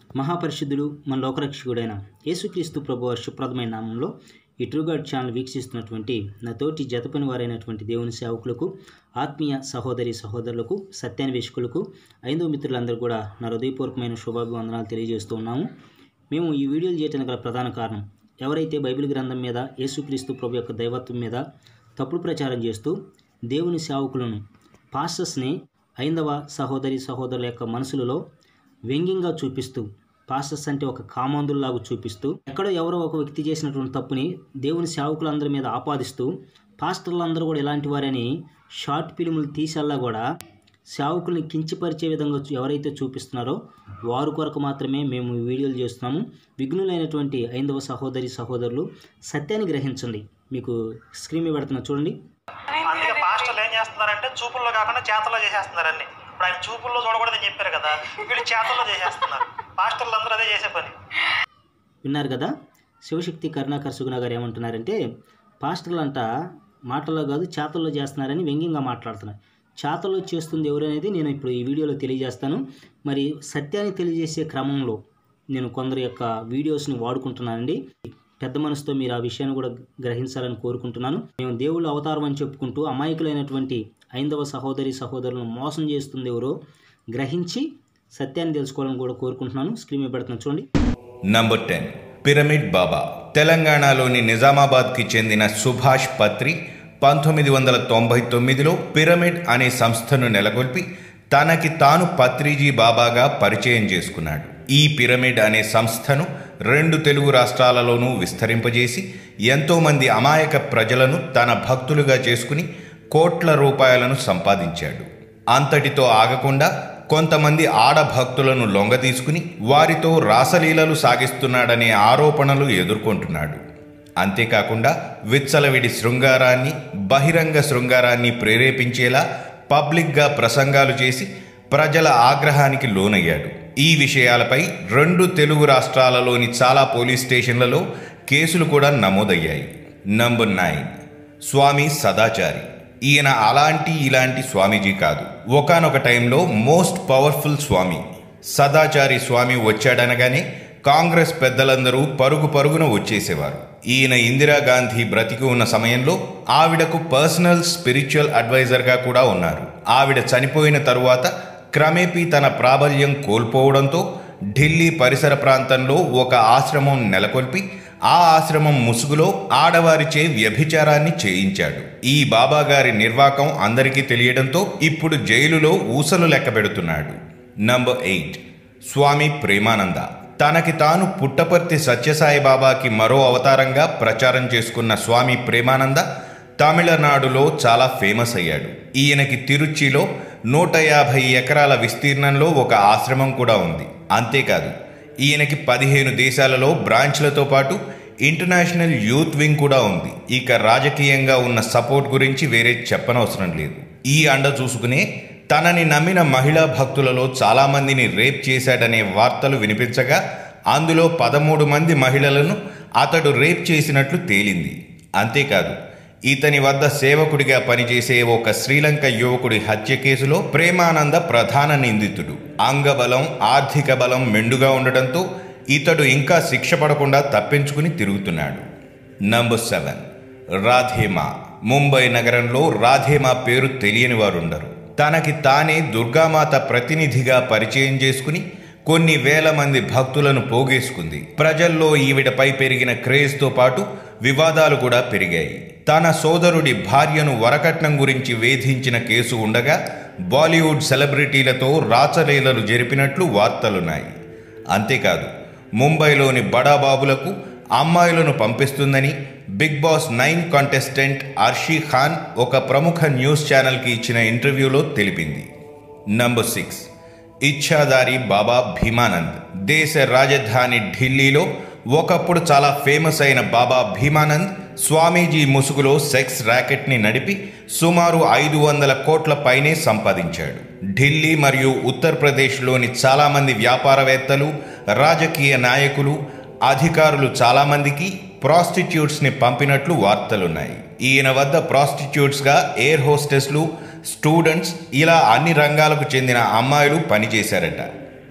మహాపరిశుద్ధుడు మన లోకరక్షకుడైన యేసుక్రీస్తు ప్రభు శుప్రదమైన నామంలో ఈ ట్రూగాడ్ ఛానల్ వీక్షిస్తున్నటువంటి నా తోటి జతపని వారైనటువంటి దేవుని సేవకులకు ఆత్మీయ సహోదరి సహోదరులకు సత్యాన్వేషకులకు ఐదవ మిత్రులందరూ కూడా నా హృదయపూర్వకమైన శుభాభివందనాలు తెలియజేస్తూ ఉన్నాము మేము ఈ వీడియోలు చేయడానికి గల ప్రధాన కారణం ఎవరైతే బైబిల్ గ్రంథం మీద యేసుక్రీస్తు ప్రభు యొక్క దైవత్వం మీద తప్పుడు ప్రచారం చేస్తూ దేవుని సేవకులను పాస్టర్స్ని ఐందవ సహోదరి సహోదరుల యొక్క మనసులలో వ్యంగ్యంగా చూపిస్తూ పాస్టర్స్ అంటే ఒక కామాంధుల్లాగా చూపిస్తూ ఎక్కడో ఎవరో ఒక వ్యక్తి చేసినటువంటి తప్పుని దేవుని సేవకులందరి మీద ఆపాదిస్తూ పాస్టర్లందరూ కూడా ఇలాంటి వారని షార్ట్ ఫిల్ములు తీసేలా కూడా సేవకుల్ని కించపరిచే విధంగా చూ- ఎవరైతే చూపిస్తున్నారో వారి కొరకు మాత్రమే మేము ఈ వీడియోలు చేస్తున్నాము విఘ్నులైనటువంటి ఐందవ సహోదరి సహోదరులు సత్యాన్ని గ్రహించండి మీకు స్క్రీన్ మీద పెడుతున్నా చూడండి అందుకే పాస్టర్లు ఏం చేస్తున్నారంటే చూపుల్లో కాకుండా చేతల్లో చేసేస్తున్నారు అన్ని ఇప్పుడు ఆయన చూపుల్లో చూడకూడదని చెప్పారు కదా వీళ్ళు చేతల్లో చేసేస్తున్నారు పాస్టర్లు అందరూ అదే చేసే పని విన్నారు కదా శివశక్తి కరుణాకర్ సుగుణ గారు ఏమంటున్నారంటే పాస్టర్లు అంట మాటల్లో కాదు చేతల్లో చేస్తున్నారని వ్యంగ్యంగా మాట్లాడుతున్నారు చేతల్లో చేస్తుంది ఎవరు అనేది నేను ఇప్పుడు ఈ వీడియోలో తెలియజేస్తాను మరి సత్యాన్ని తెలియజేసే క్రమంలో నేను కొందరు యొక్క వీడియోస్ని వాడుకుంటున్నానండి పెద్ద మనసుతో మీరు ఆ విషయాన్ని కూడా గ్రహించాలని కోరుకుంటున్నాను మేము దేవుళ్ళ అవతారం అని చెప్పుకుంటూ అమాయకులైనటువంటి ఐందవ సహోదరి సహోదరులను మోసం చేస్తుంది ఎవరో గ్రహించి సత్యాన్ని తెలుసుకోవాలని కూడా కోరుకుంటున్నాను స్క్రీన్ మీద పెడుతున్నాను చూడండి నంబర్ టెన్ పిరమిడ్ బాబా తెలంగాణలోని నిజామాబాద్కి చెందిన సుభాష్ పత్రి పంతొమ్మిది వందల తొంభై తొమ్మిదిలో పిరమిడ్ అనే సంస్థను నెలకొల్పి తనకి తాను పత్రిజీ బాబాగా పరిచయం చేసుకున్నాడు ఈ పిరమిడ్ అనే సంస్థను రెండు తెలుగు రాష్ట్రాలలోనూ విస్తరింపజేసి ఎంతోమంది అమాయక ప్రజలను తన భక్తులుగా చేసుకుని కోట్ల రూపాయలను సంపాదించాడు అంతటితో ఆగకుండా కొంతమంది ఆడభక్తులను లొంగతీసుకుని వారితో రాసలీలలు సాగిస్తున్నాడనే ఆరోపణలు ఎదుర్కొంటున్నాడు అంతేకాకుండా విచ్చలవిడి శృంగారాన్ని బహిరంగ శృంగారాన్ని ప్రేరేపించేలా పబ్లిక్గా ప్రసంగాలు చేసి ప్రజల ఆగ్రహానికి లోనయ్యాడు ఈ విషయాలపై రెండు తెలుగు రాష్ట్రాలలోని చాలా పోలీస్ స్టేషన్లలో కేసులు కూడా నమోదయ్యాయి నంబర్ నైన్ స్వామి సదాచారి ఈయన అలాంటి ఇలాంటి స్వామీజీ కాదు ఒకానొక టైంలో మోస్ట్ పవర్ఫుల్ స్వామి సదాచారి స్వామి వచ్చాడనగానే కాంగ్రెస్ పెద్దలందరూ పరుగు పరుగున వచ్చేసేవారు ఈయన ఇందిరాగాంధీ బ్రతికి ఉన్న సమయంలో ఆవిడకు పర్సనల్ స్పిరిచువల్ అడ్వైజర్గా కూడా ఉన్నారు ఆవిడ చనిపోయిన తరువాత క్రమేపీ తన ప్రాబల్యం కోల్పోవడంతో ఢిల్లీ పరిసర ప్రాంతంలో ఒక ఆశ్రమం నెలకొల్పి ఆ ఆశ్రమం ముసుగులో ఆడవారిచే వ్యభిచారాన్ని చేయించాడు ఈ బాబాగారి నిర్వాకం అందరికీ తెలియడంతో ఇప్పుడు జైలులో ఊసలు లెక్క పెడుతున్నాడు నంబర్ ఎయిట్ స్వామి ప్రేమానంద తనకి తాను పుట్టపర్తి సత్యసాయి బాబాకి మరో అవతారంగా ప్రచారం చేసుకున్న స్వామి ప్రేమానంద తమిళనాడులో చాలా ఫేమస్ అయ్యాడు ఈయనకి తిరుచిలో నూట యాభై ఎకరాల విస్తీర్ణంలో ఒక ఆశ్రమం కూడా ఉంది అంతేకాదు ఈయనకి పదిహేను దేశాలలో బ్రాంచ్లతో పాటు ఇంటర్నేషనల్ యూత్ వింగ్ కూడా ఉంది ఇక రాజకీయంగా ఉన్న సపోర్ట్ గురించి వేరే చెప్పనవసరం లేదు ఈ అండ చూసుకునే తనని నమ్మిన మహిళా భక్తులలో చాలామందిని రేప్ చేశాడనే వార్తలు వినిపించగా అందులో పదమూడు మంది మహిళలను అతడు రేప్ చేసినట్లు తేలింది అంతేకాదు ఇతని వద్ద సేవకుడిగా పనిచేసే ఒక శ్రీలంక యువకుడి హత్య కేసులో ప్రేమానంద ప్రధాన నిందితుడు అంగబలం ఆర్థిక బలం మెండుగా ఉండడంతో ఇతడు ఇంకా శిక్ష పడకుండా తప్పించుకుని తిరుగుతున్నాడు నంబర్ సెవెన్ రాధేమా ముంబై నగరంలో రాధేమా పేరు తెలియని వారుండరు తనకి తానే దుర్గామాత ప్రతినిధిగా పరిచయం చేసుకుని కొన్ని వేల మంది భక్తులను పోగేసుకుంది ప్రజల్లో ఈవిడపై పెరిగిన క్రేజ్తో పాటు వివాదాలు కూడా పెరిగాయి తన సోదరుడి భార్యను వరకట్నం గురించి వేధించిన కేసు ఉండగా బాలీవుడ్ సెలబ్రిటీలతో రాచలీలలు జరిపినట్లు వార్తలున్నాయి అంతేకాదు ముంబైలోని బడాబాబులకు అమ్మాయిలను పంపిస్తుందని Bigg Boss nine contestant Arshi Khan ఒక ప్రముఖ న్యూస్ ఛానల్కి ఇచ్చిన ఇంటర్వ్యూలో తెలిపింది నంబర్ సిక్స్ ఇచ్ఛాదారి బాబా భీమానంద్ దేశ రాజధాని ఢిల్లీలో ఒకప్పుడు చాలా ఫేమస్ అయిన బాబా భీమానంద్ స్వామీజీ ముసుగులో సెక్స్ ర్యాకెట్ని నడిపి సుమారు ఐదు వందల కోట్ల పైనే సంపాదించాడు ఢిల్లీ మరియు ఉత్తరప్రదేశ్లోని చాలామంది వ్యాపారవేత్తలు రాజకీయ నాయకులు అధికారులు చాలామందికి ప్రాస్టిట్యూట్స్ని పంపినట్లు వార్తలున్నాయి ఈయన వద్ద ప్రాస్టిట్యూట్స్గా ఎయిర్ హోస్టెస్లు స్టూడెంట్స్ ఇలా అన్ని రంగాలకు చెందిన అమ్మాయిలు పనిచేశారట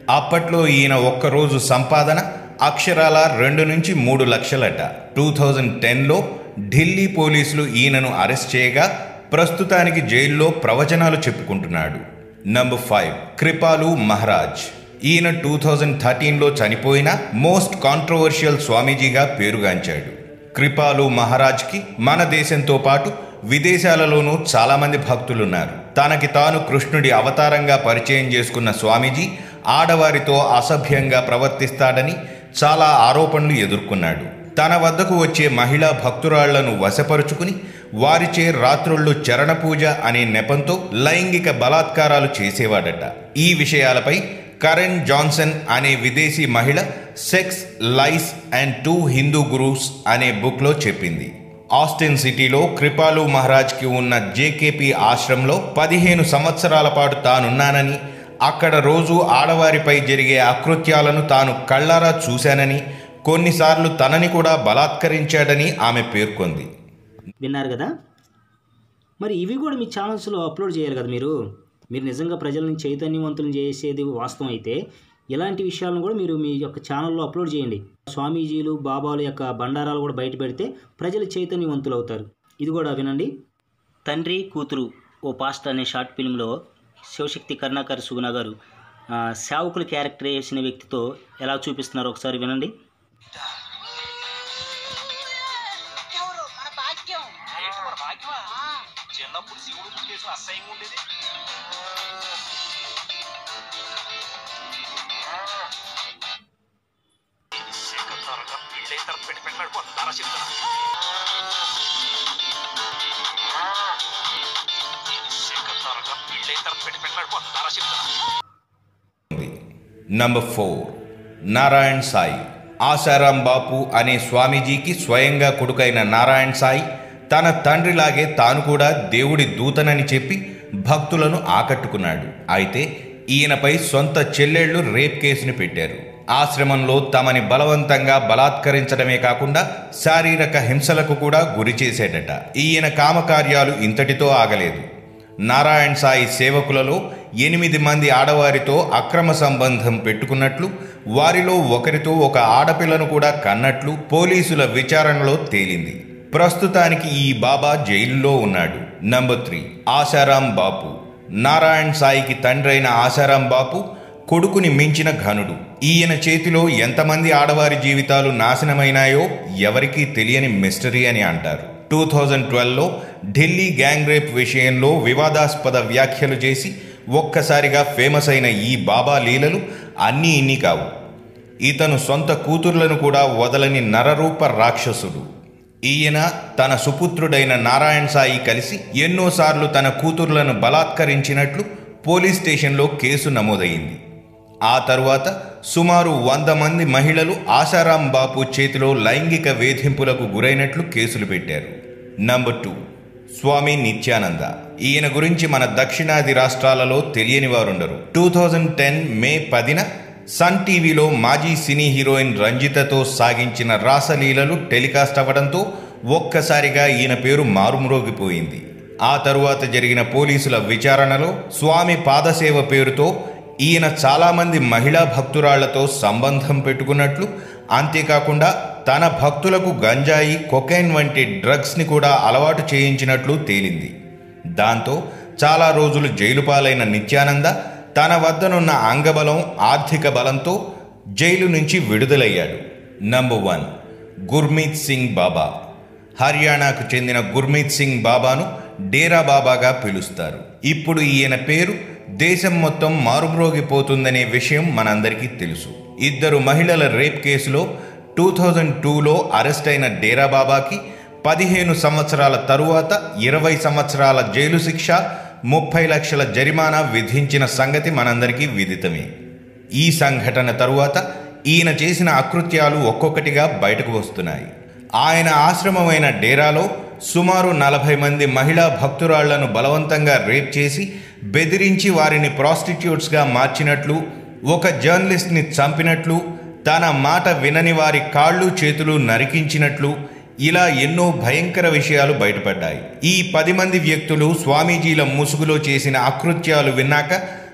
అప్పట్లో ఈయన ఒక్కరోజు సంపాదన అక్షరాల రెండు నుంచి మూడు లక్షలట టూ థౌజండ్ టెన్లో ఢిల్లీ పోలీసులు ఈయనను అరెస్ట్ చేయగా ప్రస్తుతానికి జైల్లో ప్రవచనాలు చెప్పుకుంటున్నాడు నంబర్ ఫైవ్ కృపాలు మహారాజ్ ఈయన టూ థౌజండ్ థర్టీన్లో చనిపోయిన మోస్ట్ కాంట్రవర్షియల్ స్వామీజీగా పేరుగాంచాడు కృపాలు మహారాజ్కి మన దేశంతో పాటు విదేశాలలోనూ చాలామంది భక్తులున్నారు తనకి తాను కృష్ణుడి అవతారంగా పరిచయం చేసుకున్న స్వామీజీ ఆడవారితో అసభ్యంగా ప్రవర్తిస్తాడని చాలా ఆరోపణలు ఎదుర్కొన్నాడు తన వద్దకు వచ్చే మహిళా భక్తురాళ్లను వశపరుచుకుని వారిచే రాత్రుళ్ళు చరణ పూజ అనే నెపంతో లైంగిక బలాత్కారాలు చేసేవాడట ఈ విషయాలపై కరణ్ జాన్సన్ అనే విదేశీ మహిళ sex lies and two Hindu gurus అనే బుక్లో చెప్పింది ఆస్టిన్ సిటీలో కృపాలు మహారాజ్కి ఉన్న జేకేపీ ఆశ్రమంలో పదిహేను సంవత్సరాల పాటు తానున్నానని అక్కడ రోజు ఆడవారిపై జరిగే అకృత్యాలను తాను కళ్ళారా చూశానని కొన్నిసార్లు తనని కూడా బలాత్కరించాడని ఆమె పేర్కొంది విన్నారు కదా మరి ఇవి కూడా మీ ఛానల్స్లో అప్లోడ్ చేయాలి కదా మీరు మీరు నిజంగా ప్రజలను చైతన్యవంతులను చేసేది వాస్తవం అయితే ఇలాంటి విషయాలను కూడా మీరు మీ యొక్క ఛానల్లో అప్లోడ్ చేయండి స్వామీజీలు బాబాల యొక్క బండారాలు కూడా బయట పెడితే ప్రజలు చైతన్యవంతులు అవుతారు ఇది కూడా వినండి తండ్రి కూతురు ఓ పాస్ట్ అనే షార్ట్ ఫిల్మ్లో శివశక్తి కరుణాకర్ సుగుణ గారు ఆ, సేవకులు క్యారెక్టర్ వేసిన వ్యక్తితో ఎలా చూపిస్తున్నారో ఒకసారి వినండి ఎవరు మన భాగ్యం ఏంటి మన భాగ్యమా ఆ, చిన్నప్పుడు శివుడు ముఖేశ్వర అసహ్యంగా ఉండేది శేఖర్తారగా పెళ్ళైన తర్వాత పెట్టి పెట్టాడు చెప్తాను శేఖర్తారగా పెళ్ళైన తర్వాత పెట్టి పెట్టాడు చెప్తాను నంబర్ ఫోర్ నారాయణ్ సాయి ఆశారాం బాపు అనే స్వామీజీకి స్వయంగా కొడుకైన నారాయణ్ సాయి తన తండ్రిలాగే తాను కూడా దేవుడి దూతనని చెప్పి భక్తులను ఆకట్టుకున్నాడు అయితే ఈయనపై సొంత చెల్లెళ్ళు రేప్ కేసుని పెట్టారు ఆశ్రమంలో తమని బలవంతంగా బలాత్కరించడమే కాకుండా శారీరక హింసలకు కూడా గురి చేసేటట ఈయన కామకార్యాలు ఇంతటితో ఆగలేదు నారాయణ్ సాయి సేవకులలో ఎనిమిది మంది ఆడవారితో అక్రమ సంబంధం పెట్టుకున్నట్లు వారిలో ఒకరితో ఒక ఆడపిల్లను కూడా కన్నట్లు పోలీసుల విచారణలో తేలింది ప్రస్తుతానికి ఈ బాబా జైలులో ఉన్నాడు నంబర్ త్రీ ఆశారాం బాపు నారాయణ్ సాయికి తండ్రైన ఆశారాం బాపు కొడుకుని మించిన ఘనుడు ఈయన చేతిలో ఎంతమంది ఆడవారి జీవితాలు నాశనమైనాయో ఎవరికీ తెలియని మిస్టరీ అని అంటారు టూ థౌజండ్ ట్వెల్వ్లో ఢిల్లీ గ్యాంగ్ రేప్ విషయంలో వివాదాస్పద వ్యాఖ్యలు చేసి ఒక్కసారిగా ఫేమస్ అయిన ఈ బాబా లీలలు అన్నీ ఇన్ని కావు ఇతను సొంత కూతుర్లను కూడా వదలని నరరూప రాక్షసుడు ఈయన తన సుపుత్రుడైన నారాయణ సాయి కలిసి ఎన్నోసార్లు తన కూతుర్లను బలాత్కరించినట్లు పోలీస్ స్టేషన్లో కేసు నమోదయింది ఆ తరువాత సుమారు వంద మంది మహిళలు ఆశారాం బాపు చేతిలో లైంగిక వేధింపులకు గురైనట్లు కేసులు పెట్టారు నంబర్ టూ స్వామి నిత్యానంద ఈయన గురించి మన దక్షిణాది రాష్ట్రాలలో తెలియని వారుండరు టూ థౌజండ్ టెన్ మే పదిన సన్ టీవీలో మాజీ సినీ హీరోయిన్ రంజితతో సాగించిన రాసలీలలు టెలికాస్ట్ అవ్వడంతో ఒక్కసారిగా ఈయన పేరు మారుమ్రోగిపోయింది ఆ తరువాత జరిగిన పోలీసుల విచారణలో స్వామి పాదసేవ పేరుతో ఈయన చాలామంది మహిళా భక్తురాళ్లతో సంబంధం పెట్టుకున్నట్లు అంతేకాకుండా తన భక్తులకు గంజాయి కొకైన్ వంటి డ్రగ్స్ని కూడా అలవాటు చేయించినట్లు తేలింది దాంతో చాలా రోజులు జైలు పాలైన నిత్యానంద తన వద్దనున్న అంగబలం ఆర్థిక బలంతో జైలు నుంచి విడుదలయ్యాడు నంబర్ వన్ గుర్మీత్ సింగ్ బాబా హర్యానాకు చెందిన గుర్మీత్ సింగ్ బాబాను డేరా బాబాగా పిలుస్తారు ఇప్పుడు ఈయన పేరు దేశం మొత్తం మారుమ్రోగిపోతుందనే విషయం మనందరికీ తెలుసు ఇద్దరు మహిళల రేప్ కేసులో టూ థౌజండ్ టూలో అరెస్ట్ అయిన డేరా బాబాకి పదిహేను సంవత్సరాల తరువాత ఇరవై సంవత్సరాల జైలు శిక్ష ముప్పై లక్షల జరిమానా విధించిన సంగతి మనందరికీ విదితమే ఈ సంఘటన తరువాత ఈయన చేసిన అకృత్యాలు ఒక్కొక్కటిగా బయటకు వస్తున్నాయి ఆయన ఆశ్రమమైన డేరాలో సుమారు నలభై మంది మహిళా భక్తురాళ్లను బలవంతంగా రేప్ చేసి బెదిరించి వారిని ప్రాస్టిట్యూట్స్గా మార్చినట్లు ఒక జర్నలిస్ట్ని చంపినట్లు తన మాట వినని వారి కాళ్ళు చేతులు నరికించినట్లు ఇలా ఎన్నో భయంకర విషయాలు బయటపడ్డాయి ఈ పది మంది వ్యక్తులు స్వామీజీల ముసుగులో చేసిన అకృత్యాలు విన్నాక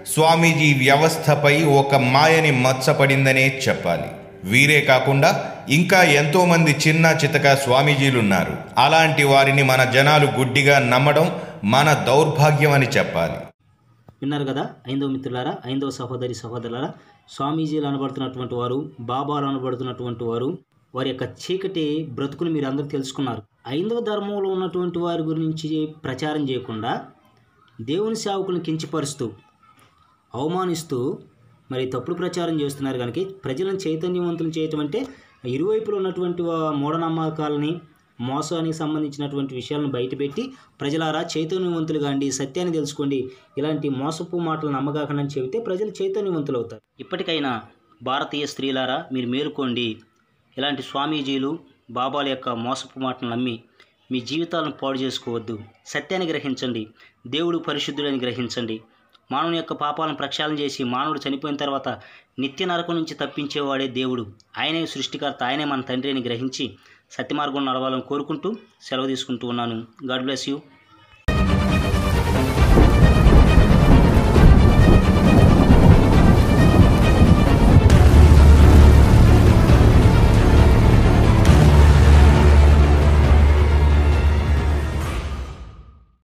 స్వామీజీ వ్యవస్థపై ఒక మాయని మచ్చపడిందనే చెప్పాలి వీరే కాకుండా ఇంకా ఎంతోమంది చిన్న చితక స్వామీజీలున్నారు అలాంటి వారిని మన జనాలు గుడ్డిగా నమ్మడం మన దౌర్భాగ్యం అని చెప్పాలి విన్నారు కదా ఐందవ మిత్రులారా ఐందవ సహోదరి సహోదరులారా స్వామీజీలు అనబడుతున్నటువంటి వారు బాబాలు అనబడుతున్నటువంటి వారు వారి యొక్క చీకటి బ్రతుకుని మీరు అందరూ తెలుసుకున్నారు ఐందవ ధర్మంలో ఉన్నటువంటి వారి గురించి ప్రచారం చేయకుండా దేవుని సేవకులను కించపరుస్తూ అవమానిస్తూ మరి తప్పుడు ప్రచారం చేస్తున్నారు కనుక ప్రజలను చైతన్యవంతులు చేయటం అంటే ఇరువైపులు ఉన్నటువంటి వా- మూఢనమ్మకాలని మోసానికి సంబంధించినటువంటి విషయాలను బయటపెట్టి ప్రజలారా చైతన్యవంతులుగా అండి సత్యాన్ని తెలుసుకోండి ఇలాంటి మోసపు మాటలు నమ్మకాకుండా చెబితే ప్రజలు చైతన్యవంతులు అవుతారు ఇప్పటికైనా భారతీయ స్త్రీలారా మీరు మేలుకోండి ఇలాంటి స్వామీజీలు బాబాల యొక్క మోసపు మాటలు నమ్మి మీ జీవితాలను పాడు చేసుకోవద్దు సత్యాన్ని గ్రహించండి దేవుడు పరిశుద్ధుడని గ్రహించండి మానవుని యొక్క పాపాలను ప్రక్షాళన చేసి మానవుడు చనిపోయిన తర్వాత నిత్య నరకం నుంచి తప్పించేవాడే దేవుడు ఆయనే సృష్టికర్త ఆయనే మన తండ్రి అని గ్రహించి సత్యమార్గం నడవాలని కోరుకుంటూ సెలవు తీసుకుంటూ ఉన్నాను గాడ్ బ్లెస్ యూ